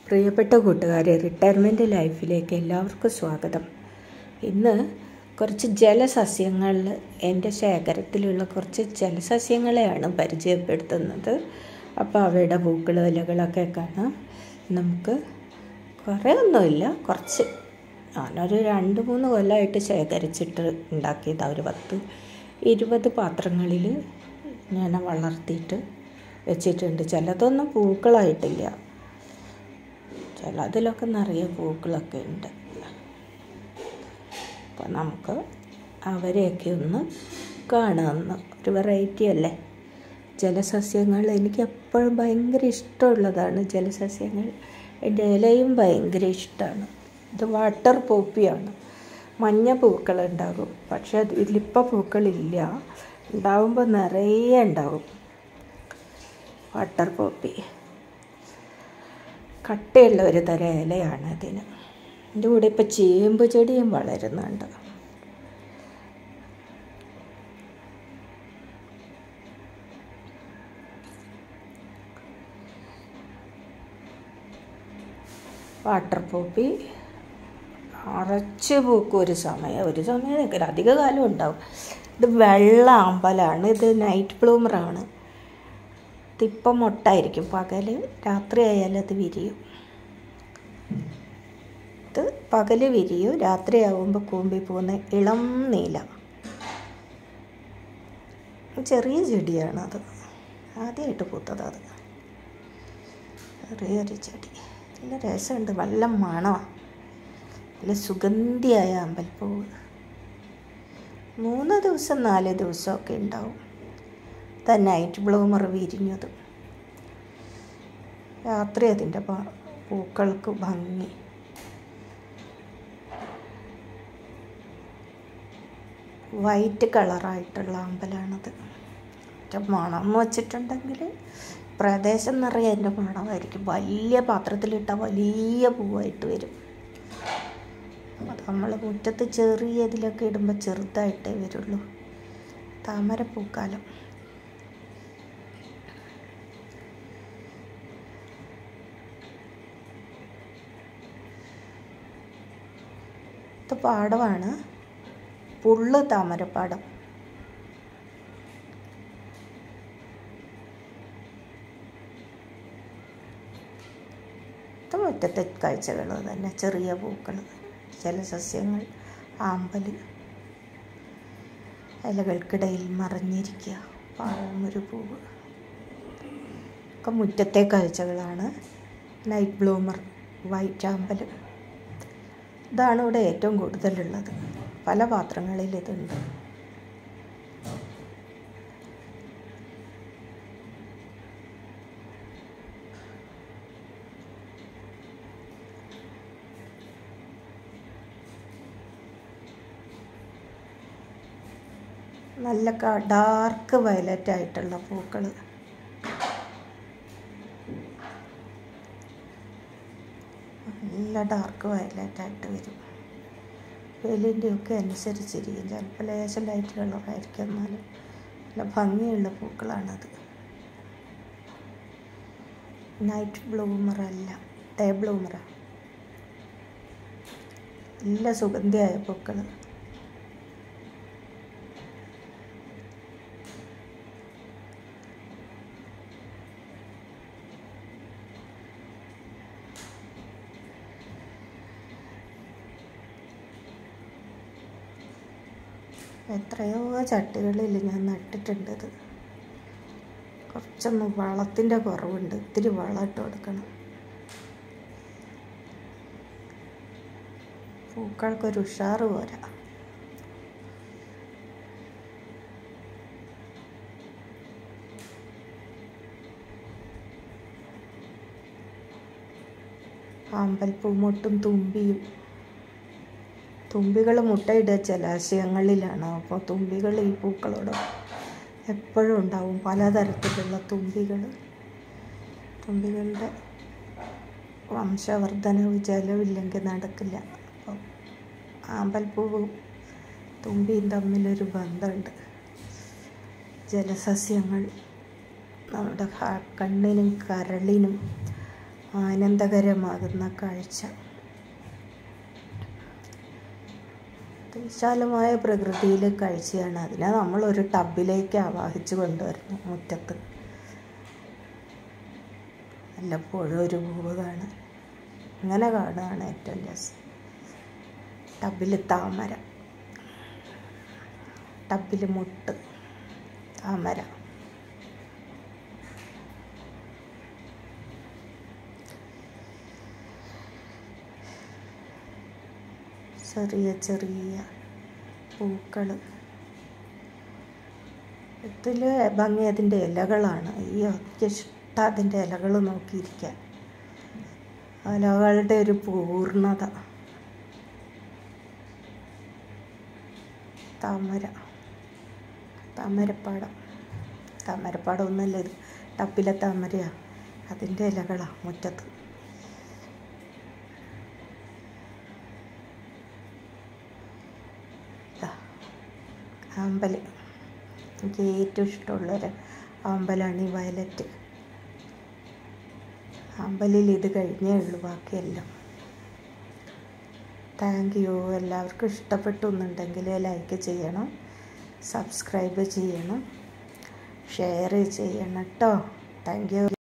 പ്രിയപ്പെട്ട കൂട്ടുകാരെ റിട്ടയർമെൻറ്റ് ലൈഫിലേക്ക് എല്ലാവർക്കും സ്വാഗതം ഇന്ന് കുറച്ച് ജലസസ്യങ്ങൾ എൻ്റെ ശേഖരത്തിലുള്ള കുറച്ച് ജലസസ്യങ്ങളെയാണ് പരിചയപ്പെടുത്തുന്നത് അപ്പോൾ അവയുടെ പൂക്കളും ഇലകളൊക്കെ കാണാം നമുക്ക് കുറേ ഒന്നുമില്ല കുറച്ച് ഞാനൊരു രണ്ട് മൂന്ന് കൊല്ലമായിട്ട് ശേഖരിച്ചിട്ട് ഉണ്ടാക്കിയതാണ് ഒരു പത്ത് ഇരുപത് പാത്രങ്ങളിൽ ഞാൻ വളർത്തിയിട്ട് വെച്ചിട്ടുണ്ട് ചിലതൊന്നും പൂക്കളായിട്ടില്ല ചിലതിലൊക്കെ നിറയെ പൂക്കളൊക്കെ ഉണ്ട് അപ്പോൾ നമുക്ക് അവരെയൊക്കെ ഒന്ന് കാണാമെന്ന് ഒരു വെറൈറ്റി അല്ലേ ജലസസ്യങ്ങൾ എനിക്ക് എപ്പോഴും ഭയങ്കര ഇഷ്ടമുള്ളതാണ് ജലസസ്യങ്ങൾ എൻ്റെ ഇലയും ഭയങ്കര ഇഷ്ടമാണ് ഇത് വാട്ടർ പോപ്പിയാണ് മഞ്ഞ പൂക്കളുണ്ടാകും പക്ഷെ ഇതിലിപ്പോൾ പൂക്കളില്ല ഉണ്ടാവുമ്പോൾ നിറയെ ഉണ്ടാവും വാട്ടർ പോപ്പി കട്ടയുള്ള ഒരു തരം ഇലയാണ് അതിന് എൻ്റെ കൂടെ ഇപ്പോൾ ചേമ്പ് ചെടിയും വളരുന്നുണ്ട് വാട്ടർ പോപ്പി അറച്ച് പൂക്കും ഒരു സമയം ഒരു സമയം നിൽക്കില്ല അധിക കാലം ഉണ്ടാവും ഇത് വെള്ള അമ്പലാണ് ഇത് നൈറ്റ് ബ്ലൂമറാണ് ഇതിപ്പം മൊട്ടായിരിക്കും പകൽ രാത്രി ആയാലും അത് വിരിയും ഇത് പകൽ വിരിയും രാത്രിയാവുമ്പോൾ കൂമ്പി പോകുന്ന ഇളം നീല ചെറിയ ചെടിയാണത് ആദ്യമായിട്ട് പൂത്തത് അത് ചെറിയൊരു ചെടി നല്ല രസമുണ്ട് നല്ല മണമാണ് നല്ല സുഗന്ധിയായ അമ്പൽപ്പൂവ് മൂന്ന് ദിവസം നാല് ദിവസമൊക്കെ ഉണ്ടാവും ദ നൈറ്റ് ബ്ലൂമർ വിരിഞ്ഞത് രാത്രി അതിൻ്റെ പൂക്കൾക്ക് ഭംഗി വൈറ്റ് കളറായിട്ടുള്ള അമ്പലാണത് മണം എന്ന് വെച്ചിട്ടുണ്ടെങ്കിൽ പ്രദേശം നിറയെ എൻ്റെ മണമായിരിക്കും വലിയ പാത്രത്തിലിട്ട വലിയ പൂവായിട്ട് വരും അത് നമ്മൾ മുറ്റത്ത് ചെറിയ ഇതിലൊക്കെ ഇടുമ്പോൾ ചെറുതായിട്ടേ വരുള്ളൂ താമരപ്പൂക്കാലം ഇത് പാടമാണ് പുള്ള് താമരപ്പാടം ഇത് മുറ്റത്തെ കാഴ്ചകൾ തന്നെ ചെറിയ പൂക്കൾ ജലസസ്യങ്ങൾ ആമ്പൽ ഇലകൾക്കിടയിൽ മറഞ്ഞിരിക്കുക പാഴമൊരു പൂവ് ഒക്കെ മുറ്റത്തെ കാഴ്ചകളാണ് നൈറ്റ് ബ്ലൂമർ വൈറ്റ് ആമ്പൽ ഇതാണ് ഇവിടെ ഏറ്റവും കൂടുതലുള്ളത് പല പാത്രങ്ങളിൽ ഇതുണ്ട് നല്ല ഡാർക്ക് വയലറ്റ് ആയിട്ടുള്ള പൂക്കൾ നല്ല ഡാർക്ക് വയലറ്റ് ആയിട്ട് വരും വെയിലിൻ്റെയൊക്കെ അനുസരിച്ചിരിക്കും ചിലപ്പോൾ ലേശം ലൈറ്റ് കളറായിരിക്കും എന്നാലും നല്ല ഭംഗിയുള്ള പൂക്കളാണത് നൈറ്റ് ബ്ലൂമറല്ല ഡേ ബ്ലൂമറാണ് നല്ല സുഗന്ധിയായ പൂക്കൾ എത്രയോ ചട്ടികളിൽ ഞാൻ നട്ടിട്ടുണ്ട് ഇത് കുറച്ചൊന്ന് വളത്തിൻ്റെ കുറവുണ്ട് ഇത്തിരി വളം ഇട്ട് കൊടുക്കണം പൂക്കൾക്കൊരു ഉഷാറ് പോരാ ആമ്പൽപ്പൂമൊട്ടും തുമ്പിയും തുമ്പികൾ മുട്ടയിടുക ജലാശയങ്ങളിലാണ് അപ്പോൾ തുമ്പികൾ ഈ പൂക്കളോട് എപ്പോഴും ഉണ്ടാവും പലതരത്തിലുള്ള തുമ്പികൾ തുമ്പികളുടെ വംശവർദ്ധനവ് ജലമില്ലെങ്കിൽ നടക്കില്ല അപ്പോൾ ആമ്പൽപ്പൂവും തുമ്പിയും തമ്മിലൊരു ബന്ധമുണ്ട് ജലസസ്യങ്ങൾ നമ്മുടെ കണ്ണിനും കരളിനും ആനന്ദകരമാകുന്ന കാഴ്ച വിശാലമായ പ്രകൃതിയിലെ കാഴ്ചയാണ് അതിനെ നമ്മളൊരു ടബിലേക്ക് ആവാഹിച്ച് കൊണ്ടുവരുന്നു മുറ്റത്ത് വല്ലപ്പോഴും ഒരു പൂവ് കാണാൻ അങ്ങനെ കാണുകയാണ് ഏറ്റവും രസം ടബിൽ താമര ടബിൽ മുട്ട് താമര ചെറിയ ചെറിയ പൂക്കൾ ഇതിൽ ഭംഗി അതിൻ്റെ ഇലകളാണ് ഈ ഇഷ്ടം അതിൻ്റെ ഇലകൾ നോക്കിയിരിക്കാൻ ഇലകളുടെ ഒരു പൂർണ്ണത താമര താമരപ്പാടം താമരപ്പാടം ഒന്നല്ല ഇത് ടപ്പിലെ താമരയാണ് അതിൻ്റെ ഇലകളാണ് മുറ്റത്ത് ദാ, ആമ്പൽ എനിക്ക് ഏറ്റവും ഇഷ്ടമുള്ളൊരു ആമ്പലാണ് ഈ വയലറ്റ് ആമ്പലിൽ ഇത് കഴിഞ്ഞേ ഉള്ളൂ ബാക്കിയെല്ലാം താങ്ക് യു എല്ലാവർക്കും ഇഷ്ടപ്പെട്ടു എന്നുണ്ടെങ്കിൽ ലൈക്ക് ചെയ്യണം സബ്സ്ക്രൈബ് ചെയ്യണം ഷെയർ ചെയ്യണം കേട്ടോ താങ്ക് യു